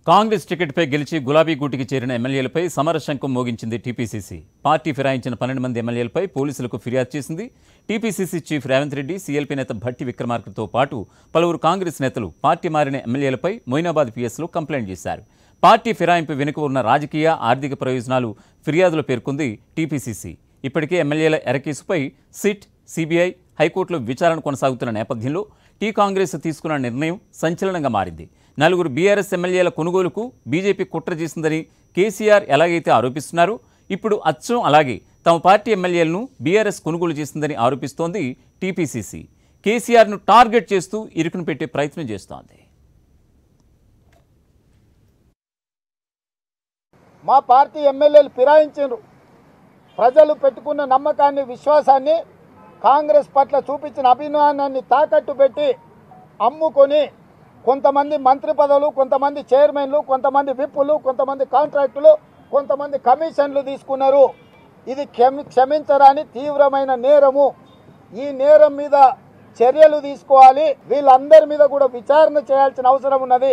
కాంగ్రెస్ టికెట్పై గెలిచి గులాబీ గూటికి చేరిన ఎమ్మెల్యేలపై సమరశంఖం మోగించింది టీపీసీసీ పార్టీ ఫిరాయించిన పన్నెండు మంది ఎమ్మెల్యేలపై పోలీసులకు ఫిర్యాదు చేసింది TPCC chief Revanth Reddy CLP నేత భట్టి విక్రమార్కతో పాటు పలువురు కాంగ్రెస్ నేతలు పార్టీ మారిన ఎమ్మెల్యేలపై మొయినాబాద్ పీఎస్లో కంప్లైంట్ చేశారు పార్టీ ఫిరాయింపు వెనుక ఉన్న రాజకీయ ఆర్థిక ప్రయోజనాలు ఫిర్యాదులో పేర్కొంది టీపీసీసీ ఇప్పటికే ఎమ్మెల్యేల ఎరకేసుపై సిట్ సిబిఐ హైకోర్టులో విచారణ కొనసాగుతున్న నేపథ్యంలో టీ కాంగ్రెస్ తీసుకున్న నిర్ణయం సంచలనంగా మారింది నలుగురు బీఆర్ఎస్ ఎమ్మెల్యేల కొనుగోలుకు బీజేపీ కుట్ర చేసిందని కేసీఆర్ ఎలాగైతే ఆరోపిస్తున్నారో ఇప్పుడు అచ్చం అలాగే తమ పార్టీ ఎమ్మెల్యేలను బీఆర్ఎస్ కొనుగోలు చేసిందని ఆరోపిస్తోంది టీపీసీసీ కేసీఆర్ను టార్గెట్ చేస్తూ ఇరుకును పెట్టే ప్రయత్నం చేస్తోంది మా పార్టీ ఎమ్మెల్యేలు ఫిరాయించారు ప్రజలు పెట్టుకున్న నమ్మకాన్ని విశ్వాసాన్ని కాంగ్రెస్ పట్ల చూపించిన అభిమానాన్ని తాకట్టు పెట్టి అమ్ముకొని కొంతమంది మంత్రి పదవులు కొంతమంది చైర్మన్లు కొంతమంది విప్పులు కొంతమంది కాంట్రాక్టులు కొంతమంది కమిషన్లు తీసుకున్నారు ఇది క్షమి క్షమించరాని తీవ్రమైన నేరము ఈ నేరం మీద చర్యలు తీసుకోవాలి వీళ్ళందరి మీద కూడా విచారణ చేయాల్సిన అవసరం ఉన్నది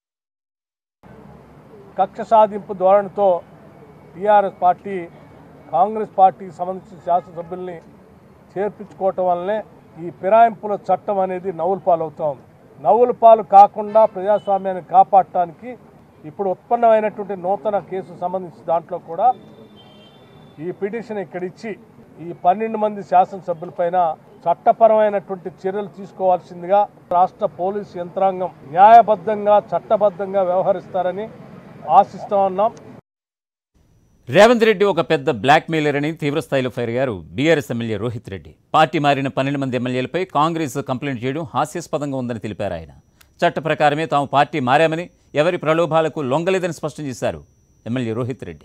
కక్ష సాధింపు ధోరణితో టీఆర్ఎస్ పార్టీ కాంగ్రెస్ పార్టీకి సంబంధించిన శాసనసభ్యుల్ని చేర్పించుకోవటం వల్లనే ఈ ఫిరాయింపుల చట్టం అనేది నవ్వుల పాలు అవుతా ఉంది నవ్వుల పాలు కాకుండా ప్రజాస్వామ్యాన్ని కాపాడటానికి ఇప్పుడు ఉత్పన్నమైనటువంటి నూతన కేసు సంబంధించిన దాంట్లో కూడా ఈ పిటిషన్ ఇక్కడ ఇచ్చి ఈ పన్నెండు మంది శాసనసభ్యులపైన చట్టపరమైనటువంటి చర్యలు తీసుకోవాల్సిందిగా రాష్ట్ర పోలీసు యంత్రాంగం న్యాయబద్ధంగా చట్టబద్ధంగా వ్యవహరిస్తారని ఆశిస్తా ఉన్నాం రేవంత్ రెడ్డి ఒక పెద్ద బ్లాక్ మెయిలర్ అని తీవ్రస్థాయిలో ఫైర్ అయ్యారు BRS MLA Rohith Reddy party మారిన పన్నెండు మంది ఎమ్మెల్యేలపై కాంగ్రెస్ కంప్లైంట్ చేయడం హాస్యాస్పదంగా ఉందని తెలిపారు ఆయన చట్ట ప్రకారమే తాము పార్టీ మారామని ఎవరి ప్రలోభాలకు లొంగలేదని స్పష్టం చేశారు ఎమ్మెల్యే రోహిత్ రెడ్డి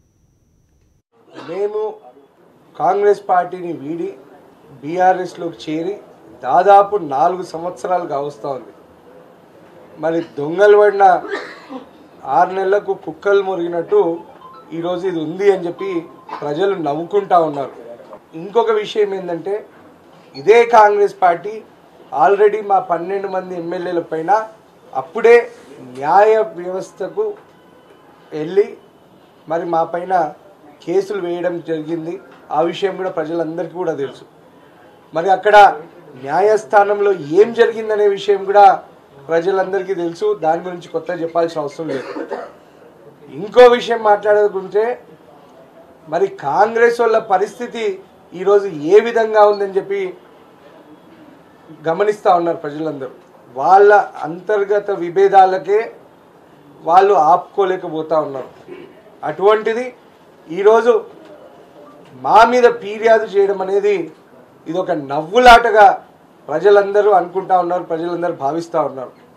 మేము కాంగ్రెస్ పార్టీని వీడి బీఆర్ఎస్లోకి చేరి దాదాపు నాలుగు సంవత్సరాలు కావస్తూ ఉంది మరి దొంగలు పడిన ఆరు నెలలకు కుక్కలు మురిగినట్టు ఈరోజు ఇది ఉంది అని చెప్పి ప్రజలు నవ్వుకుంటా ఉన్నారు ఇంకొక విషయం ఏంటంటే ఇదే కాంగ్రెస్ పార్టీ ఆల్రెడీ మా పన్నెండు మంది ఎమ్మెల్యేల పైన అప్పుడే న్యాయ వ్యవస్థకు వెళ్ళి మరి మా పైన కేసులు వేయడం జరిగింది ఆ విషయం కూడా ప్రజలందరికీ కూడా తెలుసు మరి అక్కడ న్యాయస్థానంలో ఏం జరిగిందనే విషయం కూడా ప్రజలందరికీ తెలుసు దాని గురించి కొత్త చెప్పాల్సిన అవసరం లేదు ఇంకో విషయం మాట్లాడుకుంటే మరి కాంగ్రెస్ వాళ్ళ పరిస్థితి ఈరోజు ఏ విధంగా ఉందని చెప్పి గమనిస్తూ ఉన్నారు ప్రజలందరూ వాళ్ళ అంతర్గత విభేదాలకే వాళ్ళు ఆపుకోలేకపోతా ఉన్నారు అటువంటిది ఈరోజు మా మీద ఫిర్యాదు చేయడం అనేది ఇది ఒక నవ్వులాటగా ప్రజలందరూ అనుకుంటా ఉన్నారు ప్రజలందరూ భావిస్తూ ఉన్నారు